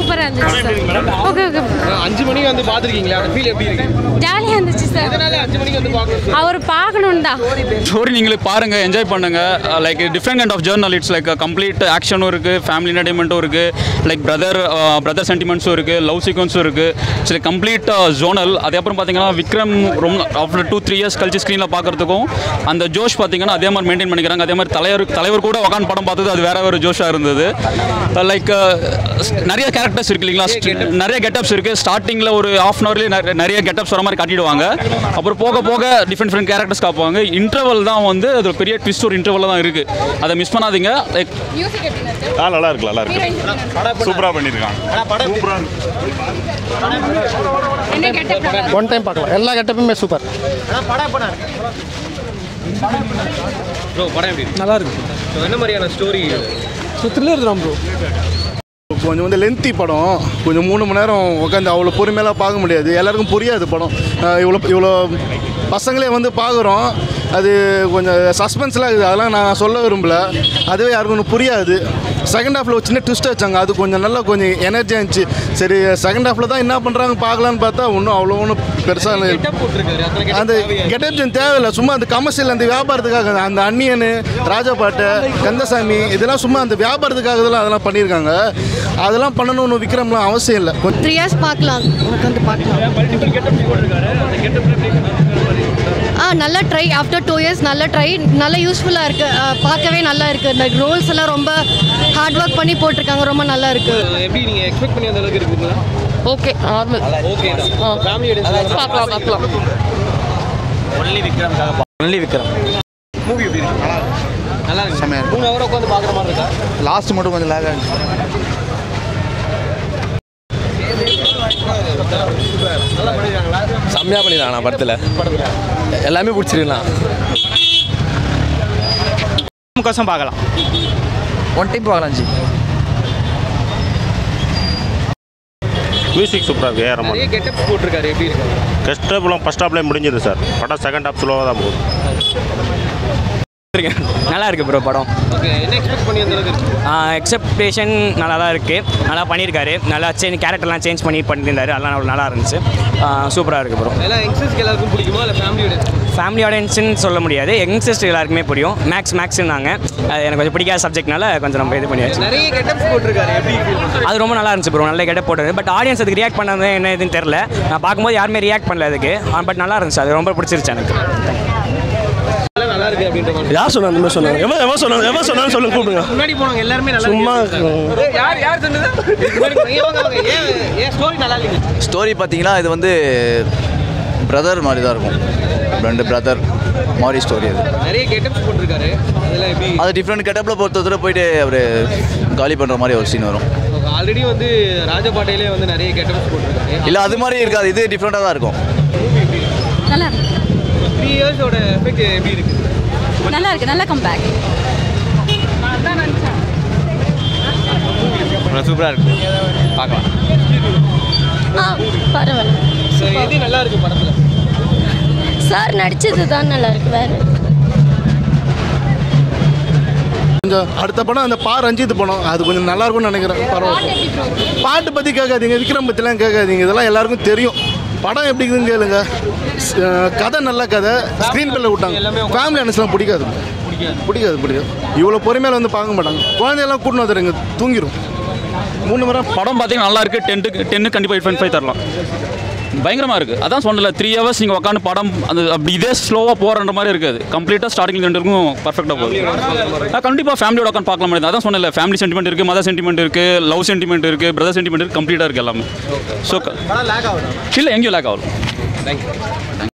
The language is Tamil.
சூப்பராக இருந்துச்சு சார் ஓகே ஓகே அஞ்சு மணிக்கு வந்து பார்த்துருக்கீங்களா அந்த ஃபீல் எப்படி இருக்கு ஜாலியாக இருந்துச்சு சார் அதனால அஞ்சு மணிக்கு வந்து பார்க்கணும் அவர் பார்க்கணும் தான் ஸ்டோரி நீங்களே பாருங்கள் என்ஜாய் பண்ணுங்கள் like different kind of journal it's like complete ஆக்ஷனும் இருக்குது ஃபேமிலி என்டர்டைன்மெண்ட்டும் இருக்குது லைக் பிரதர் பிரதர் சென்டிமெண்ட்ஸும் இருக்குது லவ் சீக்வன்ஸும் இருக்குது சரி கம்ப்ளீட் ஜோனல் அதுக்கப்புறம் பார்த்தீங்கன்னா விக்ரம் ரொம்ப ஆஃப்டர் டூ த்ரீ இயர்ஸ் கழிச்சு ஸ்க்ரீனில் பார்க்குறதுக்கும் அந்த ஜோஷ் பார்த்தீங்கன்னா அதே மாதிரி மெயின்டைன் பண்ணிக்கிறாங்க அதே மாதிரி தலைவர் தலைவர் கூட உட்காந்து படம் பார்த்தது அது வேற ஒரு ஜோஷாக இருந்தது லைக் நிறைய கேரக்டர்ஸ் இருக்கு இல்லைங்களா நிறைய கெட்டப்ஸ் இருக்குது ஸ்டார்டிங்கில் ஒரு ஆஃப் அன் ஹவர்லேயே நிறைய கெட்டப்ஸ் வர மாதிரி காட்டிடுவாங்க அப்புறம் போக போக டிஃப்ரெண்ட் டிஃப்ரெண்ட் கேரக்டர்ஸ் காப்பாங்க இன்டர்வல் தான் வந்து அது ஒரு பெரிய ட்விஸ்ட் ஒரு இன்டர்வல் தான் இருக்குது அதை மிஸ் பண்ணாதீங்க லைக் ஆ நல்லா இருக்கு நல்லா இருக்கு சூப்பராக பண்ணியிருக்காங்க சூப்பராக இருக்கு ஒன் டைம் பார்க்கலாம் எல்லா கெட்டப்புமே சூப்பர் ப்ரோ படம் எப்படி இருக்கு நல்லா இருக்கு So, என்ன மாதிரியான ஸ்டோரி ஸோ த்ரில்லர் தான் ப்ரோ கொஞ்சம் வந்து லென்த்தி படம் கொஞ்சம் மூணு மணி நேரம் உட்காந்து அவ்வளோ பொறுமையெல்லாம் பார்க்க முடியாது எல்லாருக்கும் புரியாது படம் அஹ் இவ்வளோ இவ்வளோ பசங்களே வந்து பார்க்குறோம் அது கொஞ்சம் சஸ்பென்ஸ்லாம் இருக்குது அதெல்லாம் நான் சொல்ல விரும்பல அதுவே யாருக்கும் ஒன்றும் புரியாது செகண்ட் ஹாஃபில் ஒரு சின்ன ட்விஸ்ட் வச்சாங்க அது கொஞ்சம் நல்லா கொஞ்சம் எனர்ஜியாக இருந்துச்சு சரி செகண்ட் ஹாஃபில் தான் என்ன பண்ணுறாங்க பார்க்கலான்னு பார்த்தா ஒன்றும் அவ்வளோ ஒன்றும் பெருசாக கெட்டப் போட்டிருக்காரு அத்தனை அந்த கெட்டப் கெட்டப்ஜன் தேவையில்லை சும்மா அந்த கமர்ஷியல் அந்த வியாபாரத்துக்காக அந்த அன்னியன் ராஜாபாட்டை கந்தசாமி இதெல்லாம் சும்மா அந்த வியாபாரத்துக்காக இதெல்லாம் அதெல்லாம் பண்ணியிருக்காங்க அதெல்லாம் பண்ணணும்னு விக்ரம்லாம் அவசியம் இல்லை கொஞ்சம் த்ரீ இயர்ஸ் பார்க்கலாம் உட்காந்து பார்க்கலாம் ஆ நல்ல ட்ரை ஆஃப்டர் டூ இயர்ஸ் நல்ல ட்ரை நல்ல யூஸ்ஃபுல்லாக இருக்குது பார்க்கவே நல்லா இருக்குது இந்த ரோல்ஸ் எல்லாம் ரொம்ப ஹார்ட் ஒர்க் பண்ணி போட்டிருக்காங்க ரொம்ப நல்லா இருக்குது எப்படி நீங்க எக்ஸ்பெக்ட் பண்ணி அந்த அளவுக்கு இருக்குங்களா ஓகே நார்மல் ஓகே தான் ஃபேமிலி பார்க்கலாம் பார்க்கலாம் ஒன்லி விக்ரம் மூவி எப்படி இருக்கு நல்லா இருக்கு மூணு ஹவர் உட்காந்து பார்க்குற மாதிரி இருக்கா லாஸ்ட் மட்டும் கொஞ்சம் லேக் ஆகிடுச்சு நல்லா பண்ணிருக்காங்களா செம்மையாக பண்ணிடுறாங்க படத்தில் எல்லாமே பிடிச்சிருக்கலாம் முக்காசம் பார்க்கலாம் ஒன் டைம் பார்க்கலாம் ஜி மியூசிக் சூப்பராக இருக்கு ஏற நிறைய கெட்டப் போட்டிருக்காரு எப்படி இருக்கு கஷ்டப்பெல்லாம் ஃபஸ்ட் ஹாப்லேயே முடிஞ்சது சார் படம் செகண்ட் ஹாப் ஸ்லோவாக தான் போகுது நல்லா இருக்கு ப்ரோ படம் ஓகே என்ன எக்ஸ்பெக்ட் பண்ணி அந்த அளவுக்கு இருக்கு எக்ஸப்டேஷன் நல்லா தான் இருக்குது நல்லா பண்ணியிருக்காரு நல்லா சேஞ்ச் கேரக்டர்லாம் சேஞ்ச் பண்ணி பண்ணியிருந்தாரு அதெல்லாம் நல்லா இருந்துச்சு சூப்பராக இருக்குது ப்ரோ எல்லாம் யங்ஸ்டர்ஸ்க்கு எல்லாருக்கும் பிடிக்குமா இல்லை ஃபேமிலியோட ஃபேமிலி ஆடியன்ஸ்னு சொல்ல முடியாது யங்ஸ்டர்ஸ் எல்லாருக்குமே புரியும் மேக்ஸ் மேக்ஸ்னாங்க அது எனக்கு கொஞ்சம் பிடிக்காத சப்ஜெக்ட்னால கொஞ்சம் நம்ம இது பண்ணியாச்சு நிறைய கெட்டப்ஸ் போட்டிருக்காரு எப்படி feel அது ரொம்ப நல்லா இருந்துச்சு ப்ரோ நல்ல கெட்ட போட்டது பட் ஆடியன்ஸ் அதுக்கு ரியாக்ட் பண்ணது என்ன இதுன்னு தெரில நான் பார்க்கும்போது யாருமே ரியாக்ட் பண்ணல அதுக்கு பட் நல்லா இருந்துச்சு அது ரொம்ப பிடிச்சிருச்சு எனக்கு எல்லாம் நல்லா இருக்கு அப்படின்ற மாதிரி யார் சொன்னா அந்த மாதிரி சொன்னாங்க எவன் எவன் சொன்னாங்க எவன் சொன்னாலும் சொல்லுங்க கூப்பிடுங்க முன்னாடி போனவங்க எல்லாருமே நல்லா சும்மா இருக்கு. ஏய், யார் யார் சொன்னது இதுக்கு முன்னாடி போனவங்க, ஏன் வாங்க, வாங்க. ஏன் ஏன் ஸ்டோரி நல்லா இல்லைங்க ஸ்டோரி பார்த்தீங்கன்னா இது வந்து பிரதர் மாதிரி தான் இருக்கும் ரெண்டு பிரதர் மாதிரி ஸ்டோரி அது நிறைய கெட்டப்ஸ் போட்டிருக்காரு அதெல்லாம் எப்படி அது டிஃப்ரெண்ட் கெட்டப்பில் பொறுத்த தூரம் போயிட்டு அவர் காலி பண்ணுற மாதிரி ஒரு சீன் வரும் ஆல்ரெடி வந்து ராஜபாட்டையிலே வந்து நிறைய கெட்டப்ஸ் போட்டிருக்காரு இல்லை அது மாதிரி இருக்காது இது டிஃப்ரெண்ட்டாக தான் இருக்கும் நல்லா இருக்கு த்ரீ இயர்ஸோட எஃபெக்ட் எப்படி இருக்கு நல்லா இருக்கு நல்ல கம்பேக் சூப்பராக இருக்கு பார்க்கலாம் ஆ பரவாயில்ல ஸோ எது நல்லா இருக்கு படத்துல சார் நடிச்சது தான் நல்லா இருக்கு வேறு கொஞ்சம் அடுத்த படம் அந்த பா ரஞ்சித் படம் அது கொஞ்சம் நல்லா இருக்கும்னு நினைக்கிறேன் பரவாயில்ல பாட்டு பற்றி கேட்காதீங்க விக்ரம் பற்றிலாம் கேட்காதீங்க இதெல்லாம் எல்லாருக்கும் தெரியும் படம் எப்படி இருக்குதுன்னு கேளுங்க ஸ்- அஹ் கதை நல்ல கதை ஸ்க்ரீன் பில்ல விட்டாங்க ஃபேமிலி அனுசலாம் பிடிக்காது பிடிக்காது பிடிக்காது இவ்வளோ பொறுமையில வந்து பார்க்க மாட்டாங்க குழந்தையெல்லாம் கூட்டின்னு வந்துடுங்க தூங்கிடும் மூணு மணி நேரம் படம் பார்த்தீங்கன்னா நல்லா இருக்குது டென்ட்டு டென்னு கண்டிப்பாக எயிட் பாயிண்ட் ஃபைவ் தரலாம் பயங்கரமாக இருக்குது அதான் சொன்னல த்ரீ ஹவர்ஸ் நீங்கள் உட்காந்து படம் அந்த அப்படி இதே ஸ்லோவாக போகிறன்ற மாதிரி இருக்காது கம்ப்ளீட்டாக ஸ்டார்டிங் ரெண்டுக்கும் பர்ஃபெக்டாக போகுது கண்டிப்பாக ஃபேமிலியோட உட்காந்து பார்க்கலாம் முடியாது அதான் சொன்னல ஃபேமிலி சென்டிமெண்ட் இருக்குது மதர் சென்டிமெண்ட் இருக்குது லவ் சென்டிமெண்ட் இருக்குது பிரதர் சென்டிமெண்ட் இருக்குது கம்ப்ளீட்டாக இருக்குது எல்லாமே ஸோ படம் லேக் ஆகுதா இல்லை எங்கேயும் லேக் ஆகலாம்